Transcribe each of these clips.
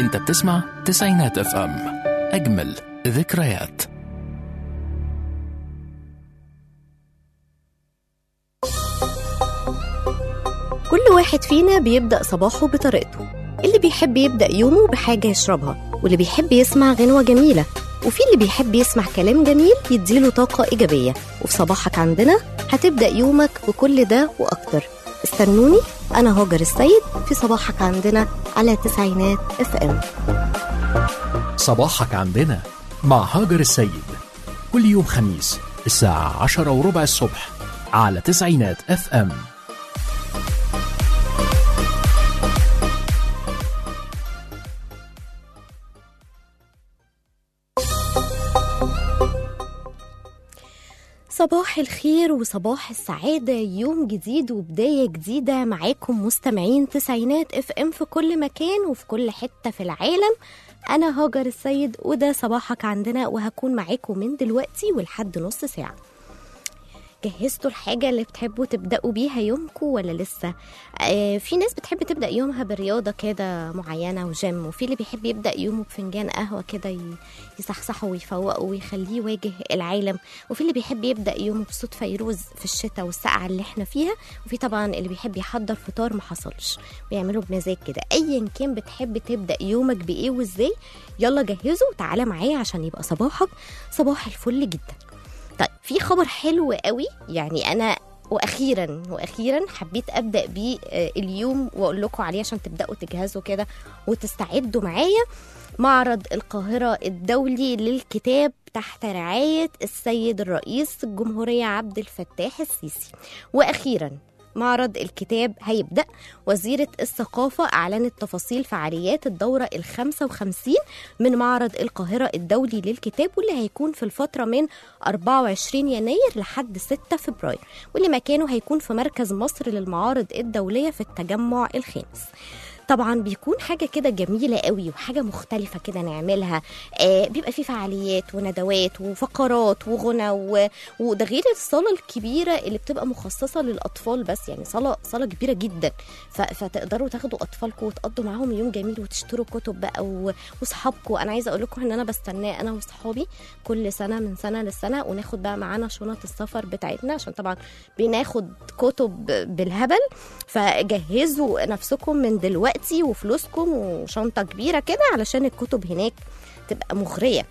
انت بتسمع تسعينات اف ام اجمل ذكريات كل واحد فينا بيبدأ صباحه بطريقته اللي بيحب يبدأ يومه بحاجة يشربها واللي بيحب يسمع غنوة جميلة وفي اللي بيحب يسمع كلام جميل يديله طاقة إيجابية وفي صباحك عندنا هتبدأ يومك بكل ده وأكتر استنوني أنا هاجر السيد في صباحك عندنا على تسعينات اف ام صباحك عندنا مع هاجر السيد كل يوم خميس الساعة عشرة وربع الصبح على تسعينات اف ام صباح الخير وصباح السعادة يوم جديد وبداية جديدة معاكم مستمعين تسعينات اف ام في كل مكان وفي كل حتة في العالم أنا هاجر السيد وده صباحك عندنا وهكون معاكم من دلوقتي ولحد نص ساعة جهزتوا الحاجة اللي بتحبوا تبدأوا بيها يومكم ولا لسه؟ آه في ناس بتحب تبدأ يومها برياضة كده معينة وجيم وفي اللي بيحب يبدأ يومه بفنجان قهوة كده ي- يصحصحه ويفوقه ويخليه يواجه العالم وفي اللي بيحب يبدأ يومه بصوت فيروز في الشتاء والسقعة اللي احنا فيها وفي طبعا اللي بيحب يحضر فطار ما حصلش ويعمله بمزاج كده ايا كان بتحب تبدأ يومك بإيه وازاي يلا جهزه وتعالى معايا عشان يبقى صباحك صباح الفل جدا طيب في خبر حلو قوي يعني انا واخيرا واخيرا حبيت ابدا بيه آه، اليوم واقول لكم عليه عشان تبداوا تجهزوا كده وتستعدوا معايا معرض القاهره الدولي للكتاب تحت رعايه السيد الرئيس الجمهوريه عبد الفتاح السيسي واخيرا معرض الكتاب هيبدأ وزيرة الثقافة أعلنت تفاصيل فعاليات الدورة ال 55 من معرض القاهرة الدولي للكتاب واللي هيكون في الفترة من 24 يناير لحد 6 فبراير واللي مكانه هيكون في مركز مصر للمعارض الدولية في التجمع الخامس طبعا بيكون حاجة كده جميلة قوي وحاجة مختلفة كده نعملها آه بيبقى فيه فعاليات وندوات وفقرات وغنى و... وده غير الصالة الكبيرة اللي بتبقى مخصصة للأطفال بس يعني صالة صالة كبيرة جدا ف... فتقدروا تاخدوا أطفالكم وتقضوا معاهم يوم جميل وتشتروا كتب بقى و... وصحابكم أنا عايزة أقول لكم إن أنا بستناه أنا وصحابي كل سنة من سنة للسنة وناخد بقى معانا شنط السفر بتاعتنا عشان طبعا بناخد كتب بالهبل فجهزوا نفسكم من دلوقتي وفلوسكم وشنطة كبيرة كده علشان الكتب هناك تبقى مغرية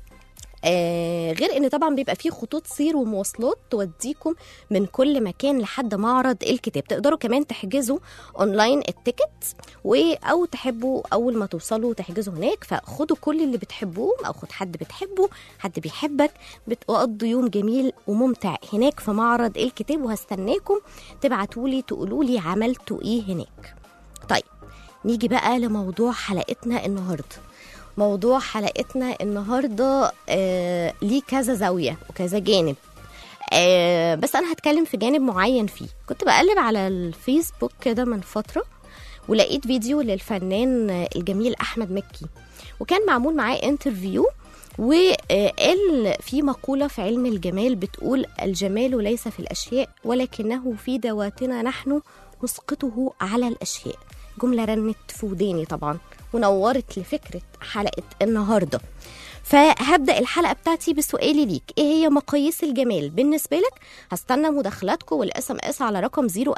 آه غير ان طبعا بيبقى فيه خطوط سير ومواصلات توديكم من كل مكان لحد معرض الكتاب تقدروا كمان تحجزوا اونلاين التيكت و او تحبوا اول ما توصلوا تحجزوا هناك فخدوا كل اللي بتحبوه او خد حد بتحبه حد بيحبك بتقضوا يوم جميل وممتع هناك في معرض الكتاب وهستناكم تبعتوا لي تقولوا لي عملتوا ايه هناك طيب نيجي بقى لموضوع حلقتنا النهارده موضوع حلقتنا النهارده آه ليه كذا زاويه وكذا جانب آه بس انا هتكلم في جانب معين فيه كنت بقلب على الفيسبوك كده من فتره ولقيت فيديو للفنان الجميل احمد مكي وكان معمول معاه انترفيو وقال في مقولة في علم الجمال بتقول الجمال ليس في الأشياء ولكنه في ذواتنا نحن نسقطه على الأشياء جملة رنت في وداني طبعا ونورت لفكرة حلقة النهاردة فهبدأ الحلقة بتاعتي بسؤالي ليك ايه هي مقاييس الجمال بالنسبة لك هستنى مداخلاتكم والاس ام اس على رقم 010427894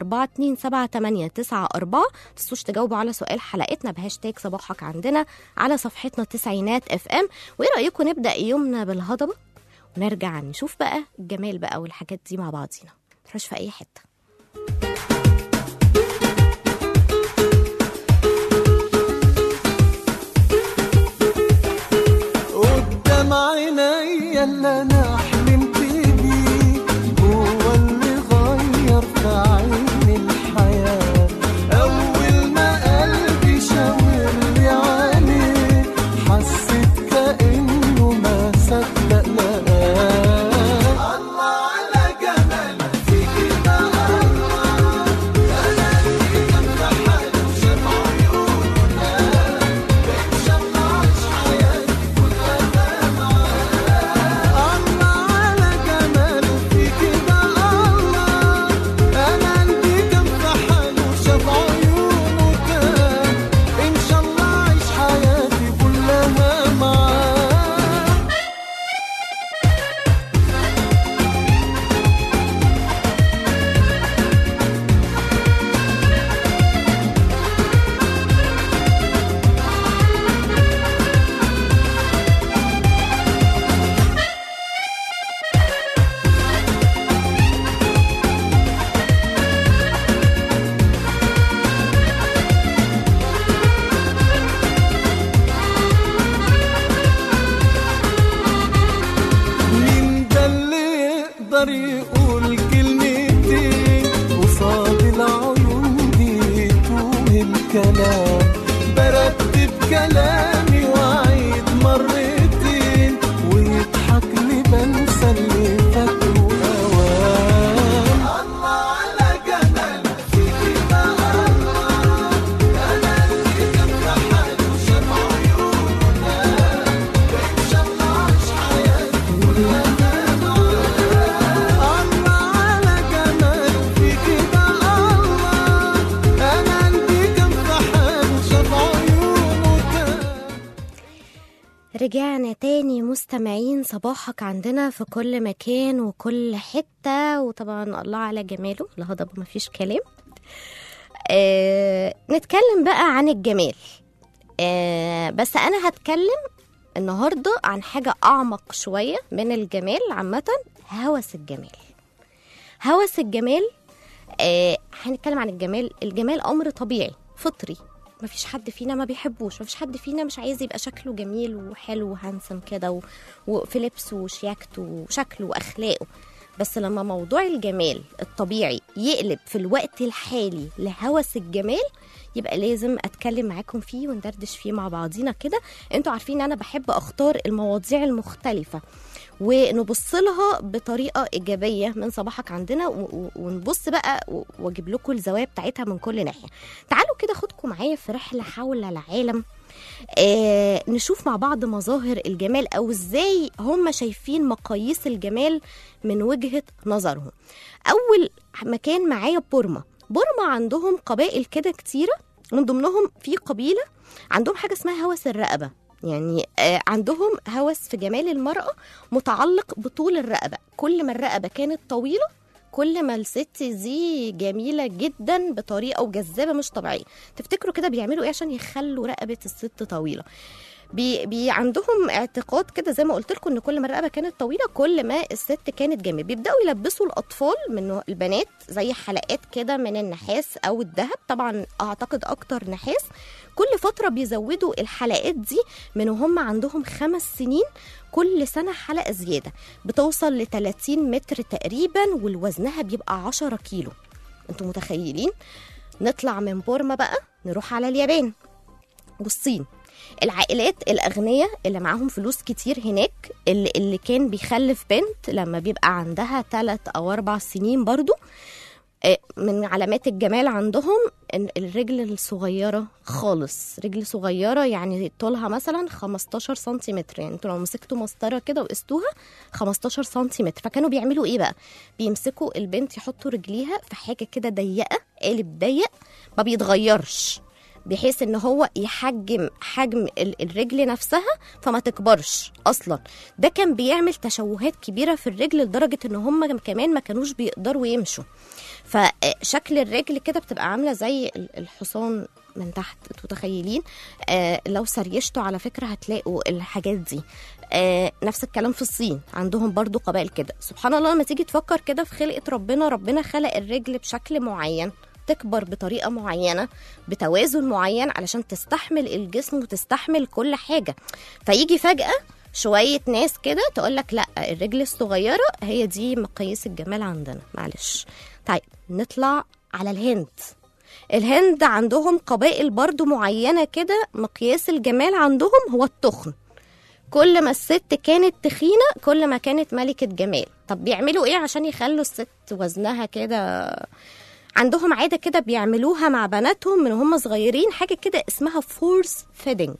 تنسوش تجاوبوا على سؤال حلقتنا بهاشتاج صباحك عندنا على صفحتنا تسعينات اف ام وايه رأيكم نبدأ يومنا بالهضبة ونرجع نشوف بقى الجمال بقى والحاجات دي مع بعضينا متروحش في اي حته قدام عينيا اللي انا حلمت بيه هو اللي غير في عيني الحياة اول ما قلبي شاور لي عليه حسيت كأنه ما صدق لقاه الله على جمال فيكي ده رجعنا تاني مستمعين صباحك عندنا في كل مكان وكل حتة وطبعا الله على جماله الهضبة مفيش كلام آه نتكلم بقى عن الجمال آه بس أنا هتكلم النهاردة عن حاجة أعمق شوية من الجمال عامة هوس الجمال هوس الجمال آه هنتكلم عن الجمال الجمال أمر طبيعي فطري مفيش حد فينا ما بيحبوش مفيش حد فينا مش عايز يبقى شكله جميل وحلو وهانسم كده و- وفي لبسه وشياكته وشكله واخلاقه بس لما موضوع الجمال الطبيعي يقلب في الوقت الحالي لهوس الجمال يبقى لازم اتكلم معاكم فيه وندردش فيه مع بعضينا كده انتوا عارفين ان انا بحب اختار المواضيع المختلفه ونبص لها بطريقه ايجابيه من صباحك عندنا و- و- ونبص بقى و- واجيب لكم الزوايا بتاعتها من كل ناحيه تعالوا كده خدكم معايا في رحله حول العالم آه نشوف مع بعض مظاهر الجمال او ازاي هم شايفين مقاييس الجمال من وجهه نظرهم اول مكان معايا بورما بورما عندهم قبائل كده كتيره من ضمنهم في قبيله عندهم حاجه اسمها هوس الرقبه يعني آه عندهم هوس في جمال المرأة متعلق بطول الرقبة كل ما الرقبة كانت طويلة كل ما الست دي جميلة جدا بطريقة وجذابة مش طبيعية تفتكروا كده بيعملوا ايه عشان يخلوا رقبة الست طويلة بي بي عندهم اعتقاد كده زي ما قلت لكم ان كل ما الرقبه كانت طويله كل ما الست كانت جميله بيبداوا يلبسوا الاطفال من البنات زي حلقات كده من النحاس او الذهب طبعا اعتقد اكتر نحاس كل فتره بيزودوا الحلقات دي من وهم عندهم خمس سنين كل سنه حلقه زياده بتوصل ل 30 متر تقريبا والوزنها بيبقى 10 كيلو انتوا متخيلين نطلع من بورما بقى نروح على اليابان والصين العائلات الأغنياء اللي معاهم فلوس كتير هناك اللي, اللي كان بيخلف بنت لما بيبقى عندها ثلاث أو أربع سنين برضو آه، من علامات الجمال عندهم إن الرجل الصغيرة خالص رجل صغيرة يعني طولها مثلا 15 سنتيمتر يعني انتوا لو مسكتوا مسطرة كده وقستوها 15 سنتيمتر فكانوا بيعملوا ايه بقى بيمسكوا البنت يحطوا رجليها في حاجة كده ضيقة قالب ضيق ما بيتغيرش بحيث ان هو يحجم حجم ال- الرجل نفسها فما تكبرش اصلا ده كان بيعمل تشوهات كبيره في الرجل لدرجه ان هم كمان ما كانوش بيقدروا يمشوا فشكل الرجل كده بتبقى عامله زي ال- الحصان من تحت انتوا متخيلين آه لو سريشتوا على فكره هتلاقوا الحاجات دي آه نفس الكلام في الصين عندهم برضو قبائل كده سبحان الله لما تيجي تفكر كده في خلقه ربنا ربنا خلق الرجل بشكل معين تكبر بطريقه معينه بتوازن معين علشان تستحمل الجسم وتستحمل كل حاجه فيجي فجاه شويه ناس كده تقول لك لا الرجل الصغيره هي دي مقاييس الجمال عندنا معلش طيب نطلع على الهند الهند عندهم قبائل برضو معينه كده مقياس الجمال عندهم هو التخن كل ما الست كانت تخينه كل ما كانت ملكه جمال طب بيعملوا ايه عشان يخلوا الست وزنها كده عندهم عاده كده بيعملوها مع بناتهم من هم صغيرين حاجه كده اسمها فورس فيدنج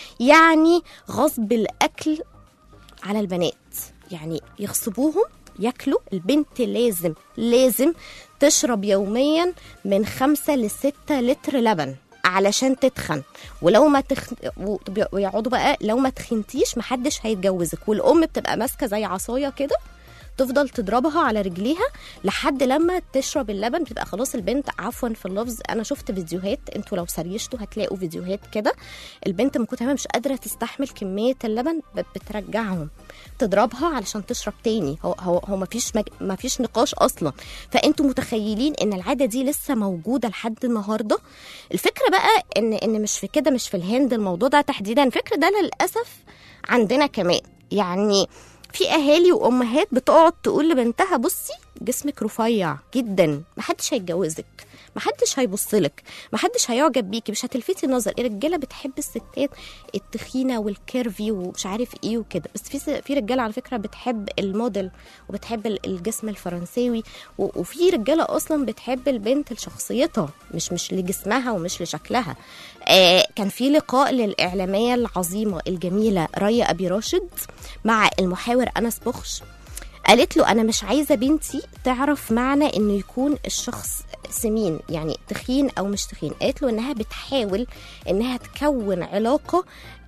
يعني غصب الاكل على البنات يعني يغصبوهم ياكلوا البنت لازم لازم تشرب يوميا من خمسة لستة لتر لبن علشان تتخن ولو ما تخ... و- ويقعدوا بقى لو ما تخنتيش محدش هيتجوزك والام بتبقى ماسكه زي عصايه كده تفضل تضربها على رجليها لحد لما تشرب اللبن بتبقى خلاص البنت عفوا في اللفظ انا شفت فيديوهات انتوا لو سريشتوا هتلاقوا فيديوهات كده البنت من كتر ما هي مش قادره تستحمل كميه اللبن ب- بترجعهم تضربها علشان تشرب تاني هو هو هو مفيش مج... مفيش نقاش اصلا فانتوا متخيلين ان العاده دي لسه موجوده لحد النهارده الفكره بقى ان ان مش في كده مش في الهند الموضوع ده تحديدا الفكر ده للاسف عندنا كمان يعني في اهالي وامهات بتقعد تقول لبنتها بصي جسمك رفيع جدا محدش هيتجوزك محدش هيبصلك محدش هيعجب بيكي مش هتلفتي نظر الرجاله بتحب الستات التخينه والكيرفي ومش عارف ايه وكده بس في س- في رجاله على فكره بتحب الموديل وبتحب ال- الجسم الفرنساوي و- وفي رجاله اصلا بتحب البنت لشخصيتها مش مش لجسمها ومش لشكلها آه كان في لقاء للاعلاميه العظيمه الجميله ريا ابي راشد مع المحاور انس بخش قالت له انا مش عايزه بنتي تعرف معنى انه يكون الشخص سمين يعني تخين او مش تخين قالت له انها بتحاول انها تكون علاقه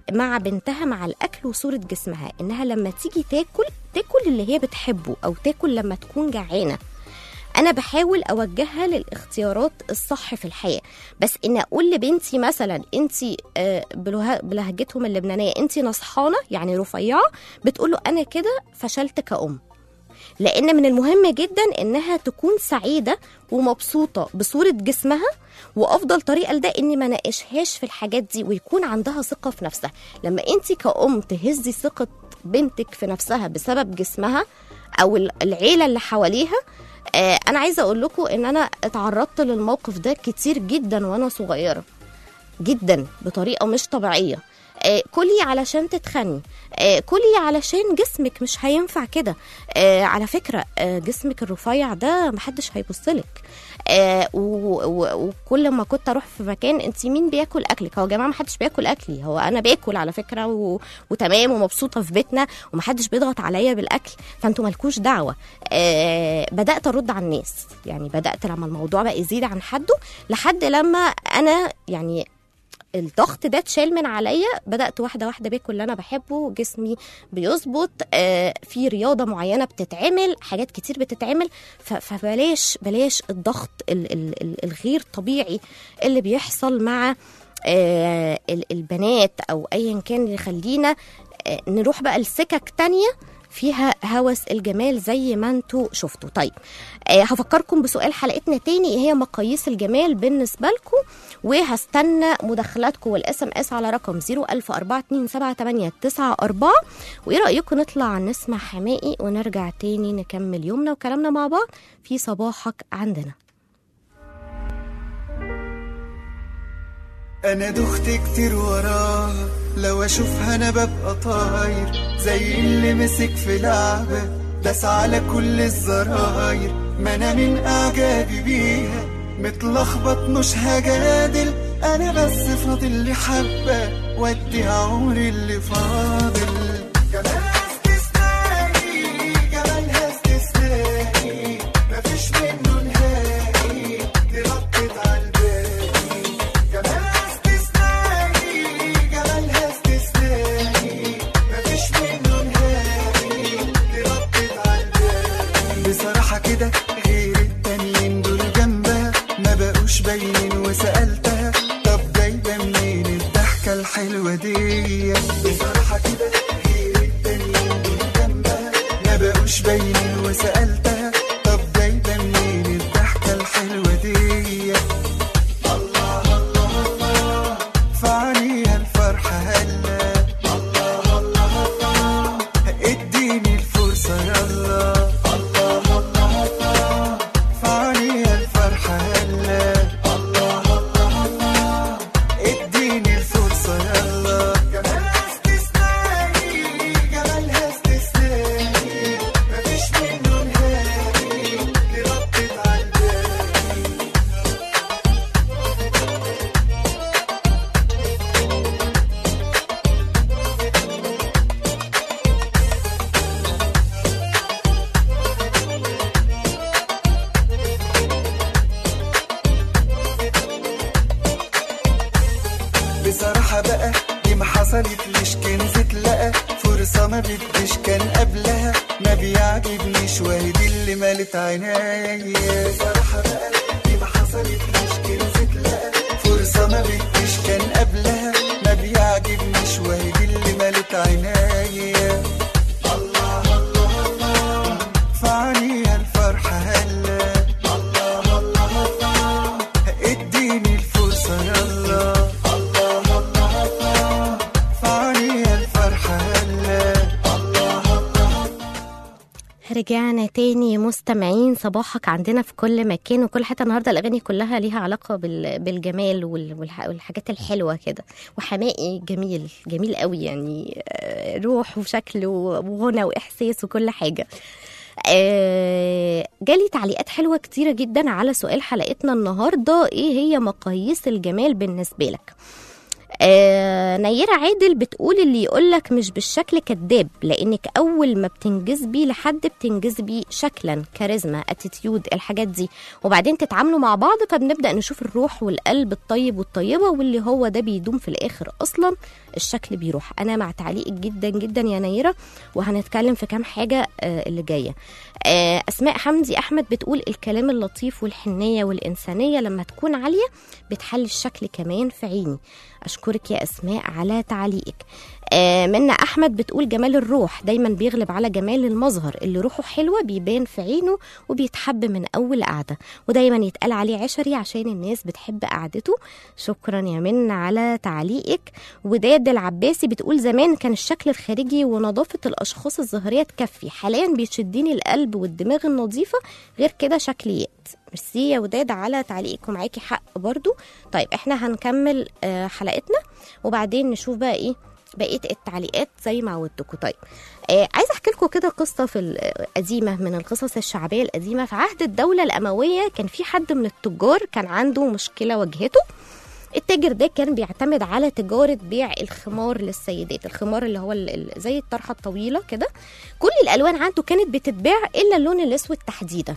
مع بنتها مع الاكل وصوره جسمها انها لما تيجي تاكل تاكل اللي هي بتحبه او تاكل لما تكون جعانه انا بحاول اوجهها للاختيارات الصح في الحياه بس ان اقول لبنتي مثلا انت بلهجتهم اللبنانيه انت نصحانه يعني رفيعه بتقول له انا كده فشلت كأم لان من المهم جدا انها تكون سعيده ومبسوطه بصوره جسمها وافضل طريقه لده اني ما ناقشهاش في الحاجات دي ويكون عندها ثقه في نفسها لما انت كأم تهزي ثقه بنتك في نفسها بسبب جسمها او العيله اللي حواليها آه انا عايزه اقول لكم ان انا اتعرضت للموقف ده كتير جدا وانا صغيره جدا بطريقه مش طبيعيه آه كلي علشان تتخني آه كلي علشان جسمك مش هينفع كده آه على فكره آه جسمك الرفيع ده محدش هيبصلك آه وكل ما كنت اروح في مكان انت مين بياكل اكلك هو يا جماعه محدش بياكل اكلي هو انا باكل على فكره و... وتمام ومبسوطه في بيتنا ومحدش بيضغط عليا بالاكل فانتوا مالكوش دعوه آه بدات ارد على الناس يعني بدات لما الموضوع بقى يزيد عن حده لحد لما انا يعني الضغط ده اتشال من عليا بدات واحده واحده باكل اللي انا بحبه جسمي بيظبط آه في رياضه معينه بتتعمل حاجات كتير بتتعمل فبلاش بلاش الضغط ال ال ال الغير طبيعي اللي بيحصل مع آه البنات او ايا كان اللي يخلينا آه نروح بقى لسكك تانية فيها هوس الجمال زي ما انتوا شفتوا طيب آه هفكركم بسؤال حلقتنا تاني ايه هي مقاييس الجمال بالنسبه لكم وهستنى مداخلاتكم والاس ام اس على رقم 010427894 وايه رايكم نطلع نسمع حمائي ونرجع تاني نكمل يومنا وكلامنا مع بعض في صباحك عندنا انا دخت كتير وراها لو اشوفها انا ببقى طاير زي اللي مسك في لعبة داس على كل الزراير ما انا من اعجابي بيها متلخبط مش هجادل انا بس فاضل لي حبة واديها عمري اللي فاضل جمالها استثنائي جمالها استثنائي مفيش منه نهائي دي غطت عالباقي جمالها استثنائي جمالها استثنائي مفيش منه نهائي دي غطت عالباقي بصراحة كده غير التانيين دول جنبها ما بقوش باينين وسألتها طب جايبة منين الضحكة الحلوة دي بصراحة كده غير التانيين دول جنبها ما بقوش باينين وسألتها طب جايبة منين الضحكة الحلوة دي الله الله الله فعليها الفرحة هلا الله الله الله اديني الفرصة يلا الله الله الله فعليها الفرحة هلا الله الله الله اديني الفرصة يلا جمالها استثنائي جمالها استثنائي مفيش منه نهائي دي غطت عالباقي بصراحة بقى دي ما حصلتليش كنز اتلقى فرصة ما بديش كان قبلها ما بيعجبنيش وهي دي اللي مالت عينيا بصراحة بقى دي ما حصلتليش كنز اتلقى فرصة ما بديش كان قبلها ما بيعجبنيش وهي دي اللي مالت عينيا الله الله الله فعليها الفرحة هلا الله الله الله اديني الفرصة يلا الله الله الله فعليها الفرحة هلا الله الله رجعنا تاني مستمعين صباحك عندنا في كل مكان وكل حتى النهارده الاغاني كلها ليها علاقه بال- بالجمال وال- والح- والحاجات الحلوه كده وحمائي جميل جميل قوي يعني آه، روح وشكل وغنى واحساس وكل حاجه آه، جالي تعليقات حلوه كتيره جدا على سؤال حلقتنا النهارده ايه هي مقاييس الجمال بالنسبه لك آه نيرة عادل بتقول اللي يقولك مش بالشكل كذاب لانك اول ما بتنجذبي لحد بتنجذبي شكلا كاريزما اتيتيود الحاجات دي وبعدين تتعاملوا مع بعض فبنبدا نشوف الروح والقلب الطيب والطيبه واللي هو ده بيدوم في الاخر اصلا الشكل بيروح انا مع تعليقك جدا جدا يا نيرة وهنتكلم في كام حاجه آه اللي جايه آه اسماء حمدي احمد بتقول الكلام اللطيف والحنيه والانسانيه لما تكون عاليه بتحلي الشكل كمان في عيني اشكرك يا اسماء على تعليقك آه منا احمد بتقول جمال الروح دايما بيغلب على جمال المظهر اللي روحه حلوه بيبان في عينه وبيتحب من اول قعده ودايما يتقال عليه عشري عشان الناس بتحب قعدته شكرا يا منا على تعليقك وداد العباسي بتقول زمان كان الشكل الخارجي ونظافه الاشخاص الظاهريه تكفي حاليا بيشدني القلب والدماغ النظيفه غير كده شكليات ميرسي يا وداد على تعليقك ومعاكي حق برضو طيب احنا هنكمل آه، حلقتنا وبعدين نشوف بقى ايه بقيه التعليقات زي ما عودتكم طيب آه عايزه احكي لكم كده قصه في القديمه من القصص الشعبيه القديمه في عهد الدوله الامويه كان في حد من التجار كان عنده مشكله واجهته التاجر ده كان بيعتمد على تجارة بيع الخمار للسيدات الخمار اللي هو ال- ال- زي الطرحة الطويلة كده كل الألوان عنده كانت بتتباع إلا اللون الأسود تحديدا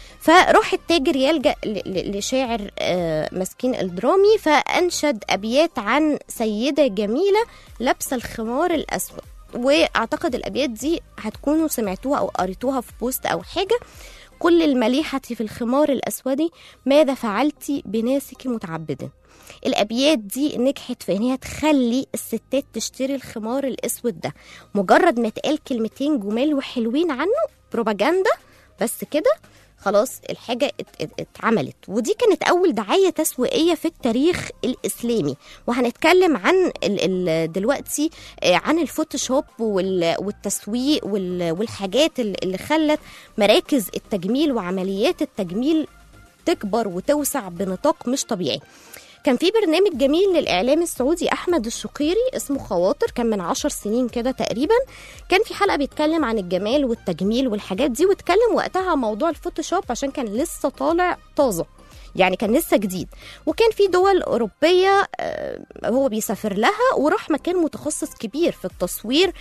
فراح التاجر يلجأ ل- ل- لشاعر آه، مسكين الدرامي فأنشد أبيات عن سيدة جميلة لابسة الخمار الأسود وأعتقد الأبيات دي هتكونوا سمعتوها أو قريتوها في بوست أو حاجة كل المليحة في الخمار الأسود ماذا فعلت بناسك متعبدا الابيات دي نجحت في ان هي تخلي الستات تشتري الخمار الاسود ده مجرد ما اتقال كلمتين جمال وحلوين عنه بروباجندا بس كده خلاص الحاجة ات- ات- اتعملت ودي كانت أول دعاية تسويقية في التاريخ الإسلامي وهنتكلم عن ال ال دلوقتي آه، عن الفوتوشوب وال- والتسويق وال- والحاجات ال- اللي خلت مراكز التجميل وعمليات التجميل تكبر وتوسع بنطاق مش طبيعي كان في برنامج جميل للإعلام السعودي أحمد الشقيري اسمه خواطر كان من عشر سنين كده تقريبا كان في حلقة بيتكلم عن الجمال والتجميل والحاجات دي واتكلم وقتها عن موضوع الفوتوشوب عشان كان لسه طالع طازة يعني كان لسه جديد وكان في دول أوروبية آه، هو بيسافر لها وراح مكان متخصص كبير في التصوير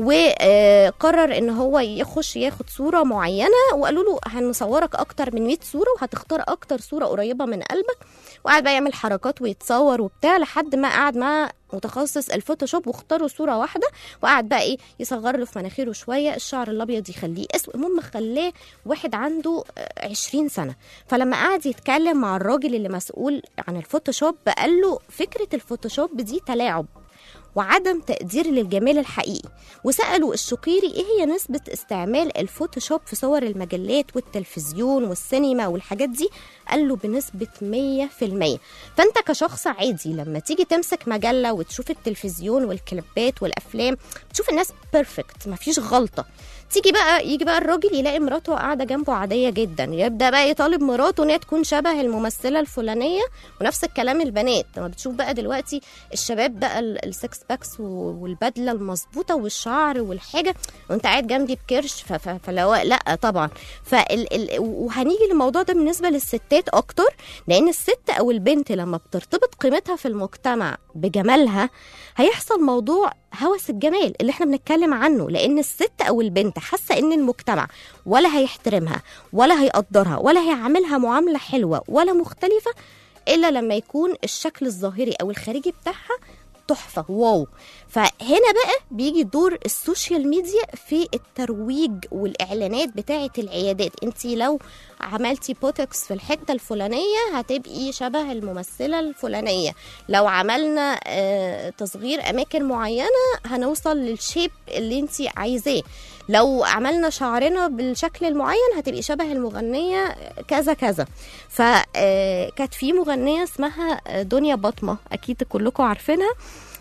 وقرر ان هو يخش ياخد صورة معينة وقالوا له هنصورك اكتر من 100 صورة وهتختار اكتر صورة قريبة من قلبك وقعد بقى يعمل حركات ويتصور وبتاع لحد ما قعد مع متخصص الفوتوشوب واختاروا صوره واحده وقعد بقى ايه يصغر له في مناخيره شويه الشعر الابيض يخليه اسود المهم خلاه واحد عنده آه، 20 سنه فلما قعد يتكلم مع الراجل اللي مسؤول عن الفوتوشوب قال له فكره الفوتوشوب دي تلاعب وعدم تقدير للجمال الحقيقي وسألوا الشقيري ايه هي نسبة استعمال الفوتوشوب في صور المجلات والتلفزيون والسينما والحاجات دي قال له بنسبة 100% فانت كشخص عادي لما تيجي تمسك مجلة وتشوف التلفزيون والكليبات والافلام تشوف الناس بيرفكت مفيش غلطة تيجي بقى يجي بقى الراجل يلاقي مراته قاعده جنبه عاديه جدا يبدا بقى يطالب مراته ان هي تكون شبه الممثله الفلانيه ونفس الكلام البنات لما بتشوف بقى دلوقتي الشباب بقى ال- السكس باكس و- والبدله المظبوطه والشعر والحاجه وانت قاعد جنبي بكرش ف- ف- فلو لا طبعا فال ال وهنيجي للموضوع ده بالنسبه للستات اكتر لان الست او البنت لما بترتبط قيمتها في المجتمع بجمالها هيحصل موضوع هوس الجمال اللي احنا بنتكلم عنه لان الست او البنت حاسه ان المجتمع ولا هيحترمها ولا هيقدرها ولا هيعاملها معامله حلوه ولا مختلفه الا لما يكون الشكل الظاهري او الخارجي بتاعها تحفه واو فهنا بقى بيجي دور السوشيال ميديا في الترويج والاعلانات بتاعه العيادات انت لو عملتي بوتوكس في الحته الفلانيه هتبقي شبه الممثله الفلانيه لو عملنا آه، تصغير اماكن معينه هنوصل للشيب اللي انت عايزاه لو عملنا شعرنا بالشكل المعين هتبقي شبه المغنيه كذا كذا فكانت في مغنيه اسمها دنيا بطمه اكيد كلكم عارفينها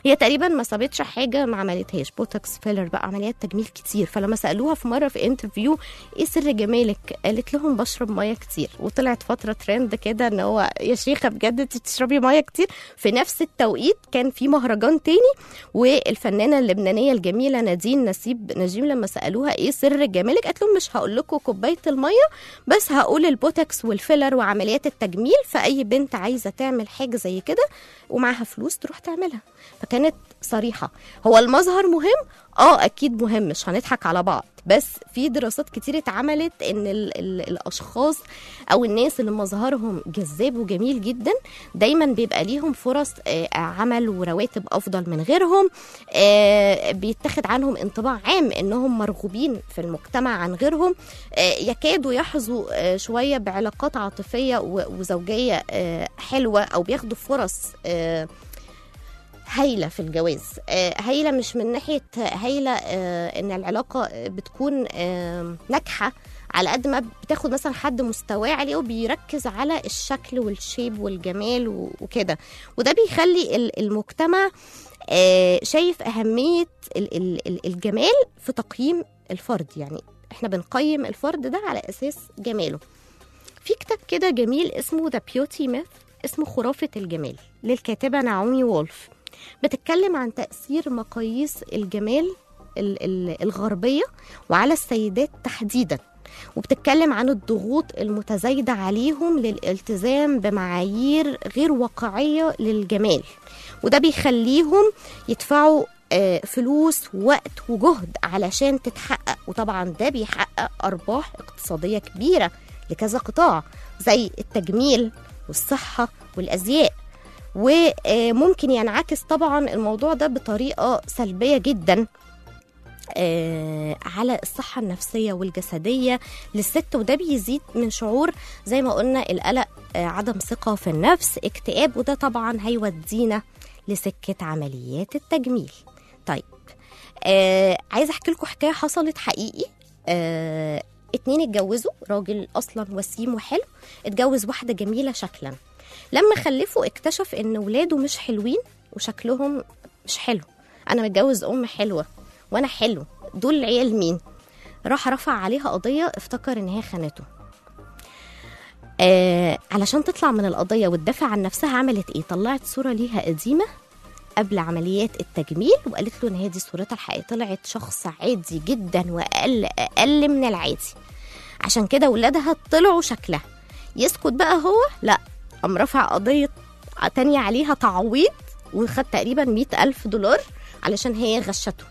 هي تقريبا ما سابتش حاجه ما عملتهاش بوتوكس فيلر بقى عمليات تجميل كتير فلما سالوها في مره في انترفيو ايه سر جمالك قالت لهم بشرب ميه كتير وطلعت فتره ترند كده ان هو يا شيخه بجد انت بتشربي ميه كتير في نفس التوقيت كان في مهرجان تاني والفنانه اللبنانيه الجميله نادين نسيب نجيم لما سالوها ايه سر جمالك قالت لهم مش هقول لكم كوبايه الميه بس هقول البوتوكس والفيلر وعمليات التجميل فاي بنت عايزه تعمل حاجه زي كده ومعاها فلوس تروح تعملها فكانت صريحه هو المظهر مهم اه اكيد مهم مش هنضحك على بعض بس في دراسات كتير اتعملت ان ال ال الاشخاص او الناس اللي مظهرهم جذاب وجميل جدا دايما بيبقى ليهم فرص آه، عمل ورواتب افضل من غيرهم آه، بيتاخد عنهم انطباع عام انهم مرغوبين في المجتمع عن غيرهم آه، يكادوا يحظوا آه، شويه بعلاقات عاطفيه و- وزوجيه آه، حلوه او بياخدوا فرص آه، هايله في الجواز آه، هايله مش من ناحيه هايله آه، ان العلاقه بتكون آه، ناجحه على قد ما بتاخد مثلا حد مستواه عالي وبيركز على الشكل والشيب والجمال و- وكده وده بيخلي ال- المجتمع آه، شايف اهميه ال- ال- ال- الجمال في تقييم الفرد يعني احنا بنقيم الفرد ده على اساس جماله في كتاب كده جميل اسمه ذا بيوتي ميث اسمه خرافه الجمال للكاتبه نعومي وولف بتتكلم عن تأثير مقاييس الجمال ال- ال- الغربية وعلى السيدات تحديدا وبتتكلم عن الضغوط المتزايدة عليهم للالتزام بمعايير غير واقعية للجمال وده بيخليهم يدفعوا آه، فلوس ووقت وجهد علشان تتحقق وطبعا ده بيحقق أرباح اقتصادية كبيرة لكذا قطاع زي التجميل والصحة والأزياء وممكن ينعكس طبعا الموضوع ده بطريقه سلبيه جدا آه، على الصحة النفسية والجسدية للست وده بيزيد من شعور زي ما قلنا القلق آه، عدم ثقة في النفس اكتئاب وده طبعا هيودينا لسكة عمليات التجميل طيب آه عايزة احكي لكم حكاية حصلت حقيقي آه اتنين اتجوزوا راجل اصلا وسيم وحلو اتجوز واحدة جميلة شكلا لما خلفوا اكتشف ان ولاده مش حلوين وشكلهم مش حلو انا متجوز ام حلوه وانا حلو دول العيال مين راح رفع عليها قضيه افتكر ان هي خانته آه علشان تطلع من القضيه وتدافع عن نفسها عملت ايه طلعت صوره ليها قديمه قبل عمليات التجميل وقالت له ان هي دي صورتها الحقيقيه طلعت شخص عادي جدا واقل اقل من العادي عشان كده ولادها طلعوا شكلها يسكت بقى هو لا قام رفع قضية تانية عليها تعويض وخد تقريبا مئة ألف دولار علشان هي غشته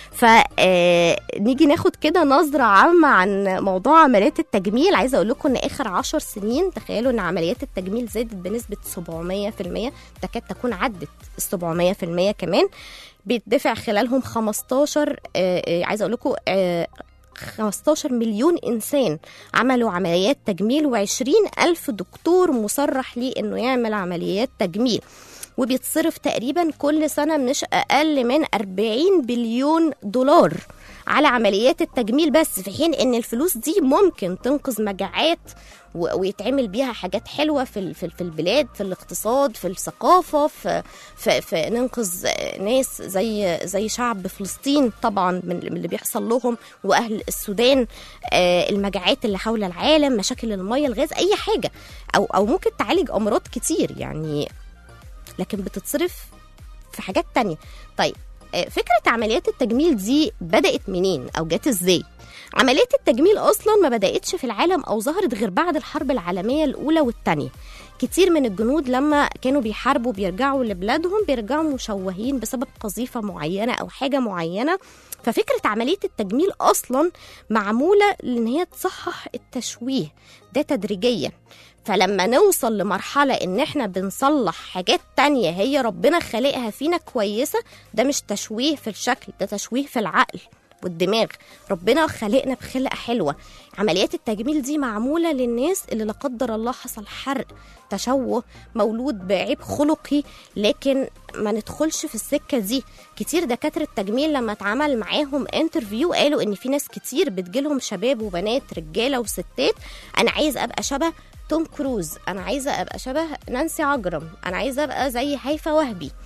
فنيجي ناخد كده نظرة عامة عن موضوع عمليات التجميل عايزة أقول لكم إن آخر عشر سنين تخيلوا إن عمليات التجميل زادت بنسبة 700% تكاد تكون عدت ال 700% كمان بيدفع خلالهم 15 آه، آه، عايزة أقول لكم آه، 15 مليون إنسان عملوا عمليات تجميل و20 ألف دكتور مصرح ليه إنه يعمل عمليات تجميل وبيتصرف تقريبا كل سنة مش أقل من 40 بليون دولار على عمليات التجميل بس في حين ان الفلوس دي ممكن تنقذ مجاعات و- ويتعمل بيها حاجات حلوه في ال- في ال- في البلاد في الاقتصاد في الثقافه في, في, في ننقذ ناس زي زي شعب فلسطين طبعا من من اللي بيحصل لهم واهل السودان آه، المجاعات اللي حول العالم مشاكل الميه الغاز اي حاجه او او ممكن تعالج امراض كتير يعني لكن بتتصرف في حاجات تانية طيب آه، فكرة عمليات التجميل دي بدأت منين أو جت إزاي؟ عمليات التجميل أصلا ما بدأتش في العالم أو ظهرت غير بعد الحرب العالمية الأولى والتانية كتير من الجنود لما كانوا بيحاربوا بيرجعوا لبلادهم بيرجعوا مشوهين بسبب قذيفة معينة أو حاجة معينة ففكرة عملية التجميل أصلا معمولة لأن هي تصحح التشويه ده تدريجيا فلما نوصل لمرحلة إن إحنا بنصلح حاجات تانية هي ربنا خالقها فينا كويسة ده مش تشويه في الشكل ده تشويه في العقل والدماغ ربنا خلقنا بخلقة حلوة عمليات التجميل دي معمولة للناس اللي لا قدر الله حصل حرق تشوه مولود بعيب خلقي لكن ما ندخلش في السكة دي كتير دكاترة تجميل لما اتعمل معاهم انترفيو قالوا ان في ناس كتير بتجيلهم شباب وبنات رجالة وستات انا عايز ابقى شبه توم كروز انا عايزة ابقى شبه نانسي عجرم انا عايزة ابقى زي هيفا وهبي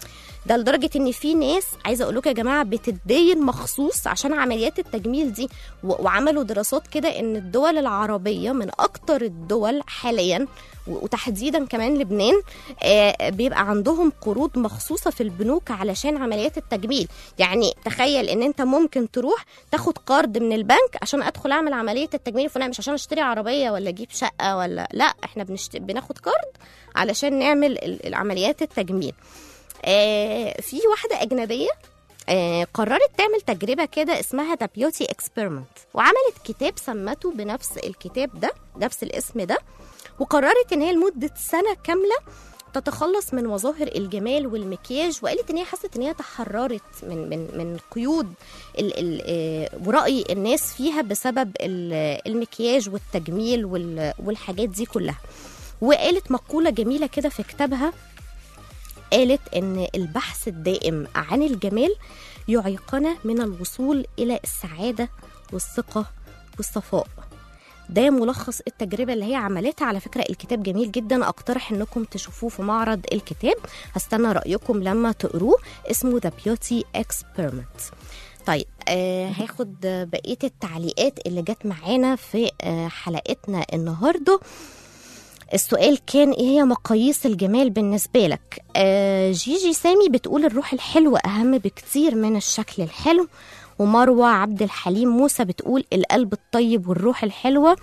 ده لدرجه ان في ناس عايزه اقول لكم يا جماعه بتتدين مخصوص عشان عمليات التجميل دي و- وعملوا دراسات كده ان الدول العربيه من اكتر الدول حاليا و- وتحديدا كمان لبنان آه، بيبقى عندهم قروض مخصوصه في البنوك علشان عمليات التجميل يعني تخيل ان انت ممكن تروح تاخد قرض من البنك عشان ادخل اعمل عمليه التجميل الفلاني مش عشان اشتري عربيه ولا اجيب شقه ولا لا احنا بنشت... بناخد قرض علشان نعمل ال- العمليات التجميل آه في واحده اجنبيه آه قررت تعمل تجربة كده اسمها ذا بيوتي اكسبيرمنت وعملت كتاب سمته بنفس الكتاب ده نفس الاسم ده وقررت ان هي لمدة سنة كاملة تتخلص من مظاهر الجمال والمكياج وقالت ان هي حست ان هي تحررت من من من قيود ال ال آه، ورأي الناس فيها بسبب ال- المكياج والتجميل وال- والحاجات دي كلها وقالت مقولة جميلة كده في كتابها قالت ان البحث الدائم عن الجمال يعيقنا من الوصول الى السعاده والثقه والصفاء ده ملخص التجربة اللي هي عملتها على فكرة الكتاب جميل جدا أقترح أنكم تشوفوه في معرض الكتاب هستنى رأيكم لما تقروه اسمه The Beauty Experiment طيب آه هاخد بقية التعليقات اللي جت معانا في آه حلقتنا النهارده السؤال كان ايه هي مقاييس الجمال بالنسبه لك آه جيجي سامي بتقول الروح الحلوه اهم بكتير من الشكل الحلو ومروه عبد الحليم موسى بتقول القلب الطيب والروح الحلوه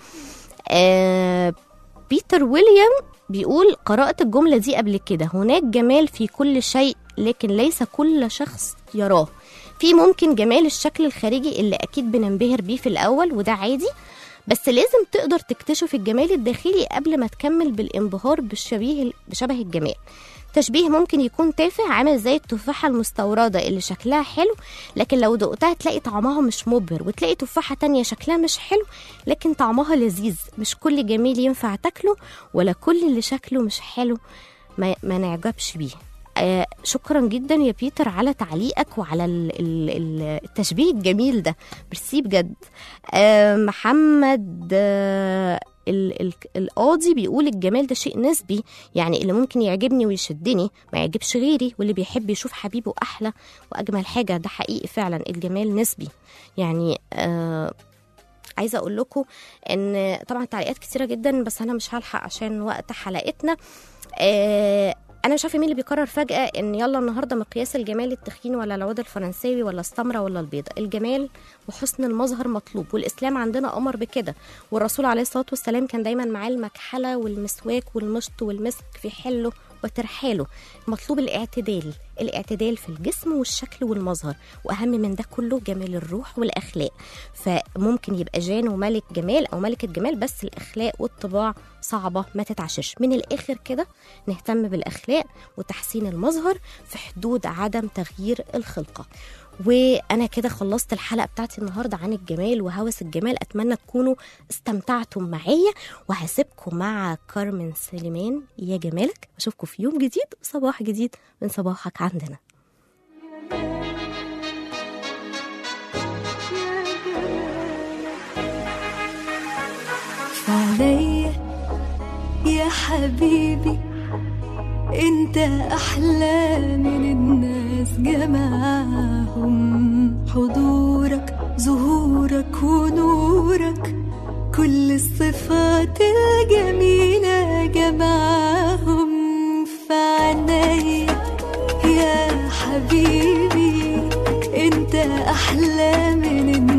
آه بيتر ويليام بيقول قرأت الجملة دي قبل كده هناك جمال في كل شيء لكن ليس كل شخص يراه في ممكن جمال الشكل الخارجي اللي أكيد بننبهر بيه في الأول وده عادي بس لازم تقدر تكتشف الجمال الداخلي قبل ما تكمل بالانبهار بالشبيه بشبه الجمال تشبيه ممكن يكون تافه عامل زي التفاحة المستوردة اللي شكلها حلو لكن لو دقتها تلاقي طعمها مش مبهر وتلاقي تفاحة تانية شكلها مش حلو لكن طعمها لذيذ مش كل جميل ينفع تاكله ولا كل اللي شكله مش حلو ما, ما نعجبش بيه آه شكرا جدا يا بيتر على تعليقك وعلى ال- ال- ال- التشبيه الجميل ده ميرسي بجد آه محمد آه ال- ال- القاضي بيقول الجمال ده شيء نسبي يعني اللي ممكن يعجبني ويشدني ما يعجبش غيري واللي بيحب يشوف حبيبه احلى واجمل حاجه ده حقيقي فعلا الجمال نسبي يعني آه عايزه اقول لكم ان طبعا تعليقات كتيره جدا بس انا مش هلحق عشان وقت حلقتنا آه انا مش عارفه مين اللي بيقرر فجاه ان يلا النهارده مقياس الجمال التخين ولا العود الفرنساوي ولا السمره ولا البيضه الجمال وحسن المظهر مطلوب والاسلام عندنا امر بكده والرسول عليه الصلاه والسلام كان دايما معاه المكحله والمسواك والمشط والمسك في حله وترحاله مطلوب الاعتدال الاعتدال في الجسم والشكل والمظهر واهم من ده كله جمال الروح والاخلاق فممكن يبقى جان وملك جمال او ملكه جمال بس الاخلاق والطباع صعبه ما تتعشش من الاخر كده نهتم بالاخلاق وتحسين المظهر في حدود عدم تغيير الخلقه وانا كده خلصت الحلقه بتاعتي النهارده عن الجمال وهوس الجمال اتمنى تكونوا استمتعتم معايا وهسيبكم مع كارمن سليمان يا جمالك اشوفكم في يوم جديد وصباح جديد من صباحك عندنا عليا يا حبيبي انت احلى من الناس جمعهم حضورك ظهورك ونورك كل الصفات الجميلة جمعهم في عينيا يا حبيبي انت احلى من الناس